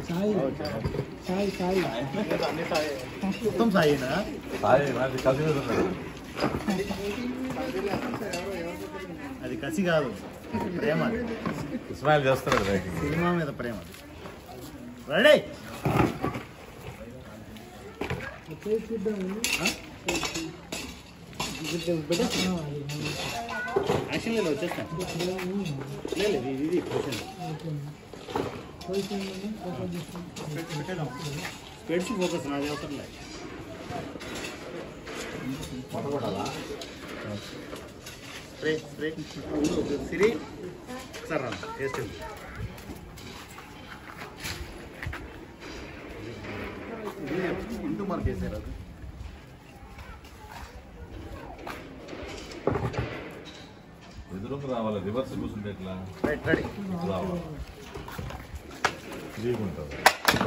సాయి సాయి సాయి మొత్తం సాయినా సాయి నాకు కలిసి ఉన్నాడు అది కసి కాదు ప్రేమ ఇస్మాయిల్ చేస్తున్నాడు రైటింగ్ సినిమా మీద ప్రేమ రెడీ యాక్షన్ లేదు వచ్చేస్తాను లేదు ఇది ఇది క్వశ్చన్ స్పెడ్స్ ఫోకస్ నాది అవసరం లేదు స్ప్రే స్ప్రే సిరి సార్ రా టేస్ట్ ఇంటూ మార్క్ వేసారు అది ఎదురుకు రావాలి రివర్స్ కూర్చుంటే ఎట్లా రైట్ రెడీ రావాలి ఫ్రీగా ఉంటుంది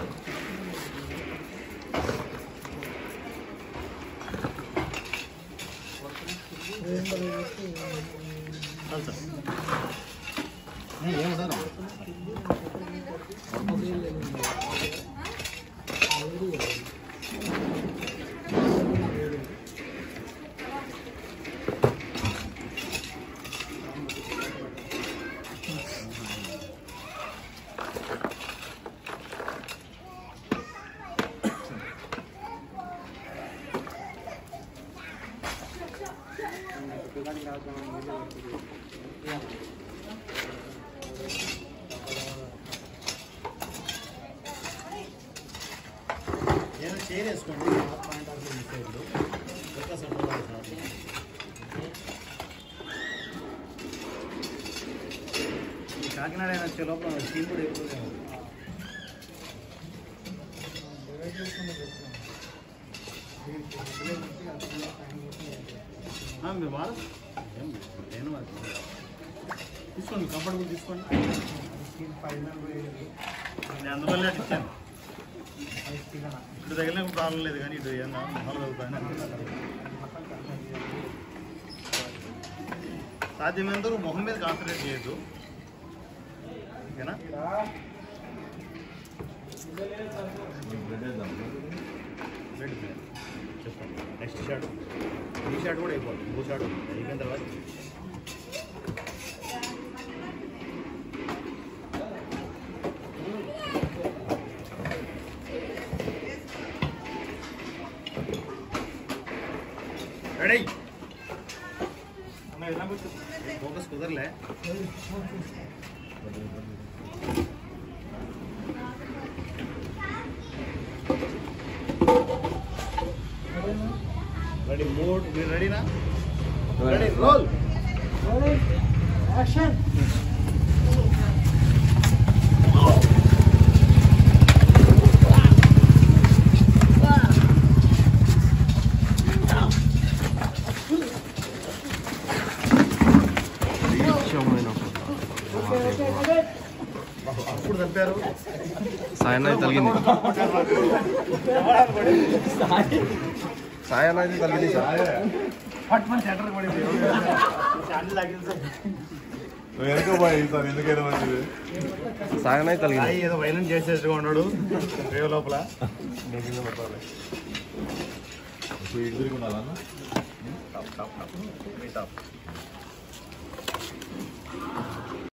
చాలు సార్ ఏమన్నా నేను షేర్ వేసుకోండి పాయింట్ ఆఫ్ వ్యూ సైడ్లో ఒక సపోర్ట్ ఈ కాకినాడ అయినా వచ్చే లోపల టీం కూడా ఎక్కువ మీరు వాడు ఏం నేను వాడు. తీసుకోండి కంఫర్టబుల్ తీసుకోండి నేను అందువల్ల అటు ఇచ్చాను ఇటు తగిలిన ప్రాబ్లం లేదు కానీ ఇటు ఏమన్నా మొహలు వెళ్తాను సాధ్యమైనంత వరకు మొహం మీద కాన్సన్ట్రేట్ చేయొద్దు ఓకేనా రెడీ చెప్పండి నెక్స్ట్ షాట్ ఈ షాట్ కూడా అయిపోతుంది ఇంకో షాట్ ఉంది. అయిపోయిన తర్వాత రెడీ ఫోకస్ కుదరలే రెడీ మూడ్ మీరు రెడీనా రెడీ రోల్ యాక్షన్ అప్పుడు తప్పారు సాయన తగిలింది సాయన తగిలింది సార్ పట్టుమని సెంటర్ పడింది శాంతి తగ్గింది సార్ నువ్వు వెనక పోయి సార్ ఎందుకైనా మంచిది సాయన తగిలింది సాయి ఏదో వైలెంట్ చేసేట్టుగా ఉన్నాడు రేవు లోపల ఇప్పుడు ఇటు తిరిగి ఉండాలన్నా టాప్ టాప్ టాప్ మీ టాప్